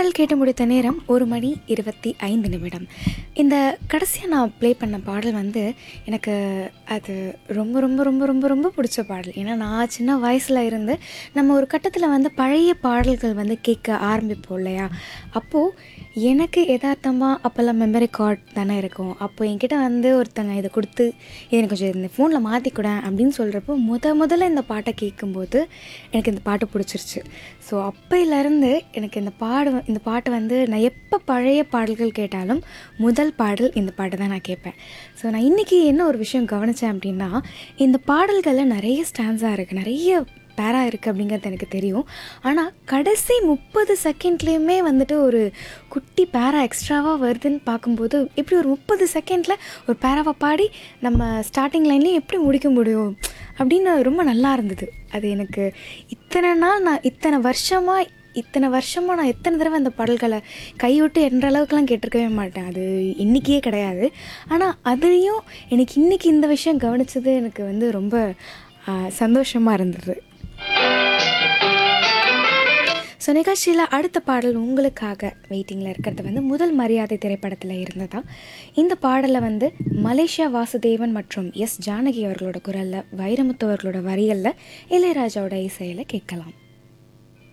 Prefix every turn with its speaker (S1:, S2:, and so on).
S1: பாடல் கேட்டு முடித்த நேரம் ஒரு மணி இருபத்தி ஐந்து நிமிடம் இந்த கடைசியாக நான் ப்ளே பண்ண பாடல் வந்து எனக்கு அது ரொம்ப ரொம்ப ரொம்ப ரொம்ப ரொம்ப பிடிச்ச பாடல் ஏன்னா நான் சின்ன வயசில் இருந்து நம்ம ஒரு கட்டத்தில் வந்து பழைய பாடல்கள் வந்து கேட்க ஆரம்பிப்போம் இல்லையா அப்போது எனக்கு யதார்த்தமாக அப்போல்லாம் மெமரி கார்டு தானே இருக்கும் அப்போ என்கிட்ட வந்து ஒருத்தங்க இதை கொடுத்து இதை எனக்கு கொஞ்சம் இந்த ஃபோனில் மாற்றிக்கூடேன் அப்படின்னு சொல்கிறப்போ முத முதல்ல இந்த பாட்டை கேட்கும்போது எனக்கு இந்த பாட்டு பிடிச்சிருச்சு ஸோ அப்பையிலேருந்து எனக்கு இந்த பாடு இந்த பாட்டு வந்து நான் எப்போ பழைய பாடல்கள் கேட்டாலும் முதல் பாடல் இந்த பாட்டை தான் நான் கேட்பேன் ஸோ நான் இன்றைக்கி என்ன ஒரு விஷயம் கவனித்தேன் அப்படின்னா இந்த பாடல்களில் நிறைய ஸ்டான்ஸாக இருக்குது நிறைய பேரா இருக்குது அப்படிங்கிறது எனக்கு தெரியும் ஆனால் கடைசி முப்பது செகண்ட்லேயுமே வந்துட்டு ஒரு குட்டி பேரா எக்ஸ்ட்ராவாக வருதுன்னு பார்க்கும்போது எப்படி ஒரு முப்பது செகண்டில் ஒரு பேராவை பாடி நம்ம ஸ்டார்டிங் லைன்லேயும் எப்படி முடிக்க முடியும் அப்படின்னு ரொம்ப நல்லா இருந்தது அது எனக்கு இத்தனை நாள் நான் இத்தனை வருஷமாக இத்தனை வருஷமாக நான் எத்தனை தடவை அந்த பாடல்களை கைவிட்டு என்ற அளவுக்குலாம் கேட்டிருக்கவே மாட்டேன் அது இன்றைக்கியே கிடையாது ஆனால் அதுலேயும் எனக்கு இன்றைக்கி இந்த விஷயம் கவனித்தது எனக்கு வந்து ரொம்ப சந்தோஷமாக இருந்தது ஸோ நிகழ்ச்சியில் அடுத்த பாடல் உங்களுக்காக வெயிட்டிங்கில் இருக்கிறது வந்து முதல் மரியாதை திரைப்படத்தில் இருந்ததா இந்த பாடலை வந்து மலேசியா வாசுதேவன் மற்றும் எஸ் ஜானகி அவர்களோட குரலில் வைரமுத்து அவர்களோட வரிகளில் இளையராஜாவோட இசையில் கேட்கலாம்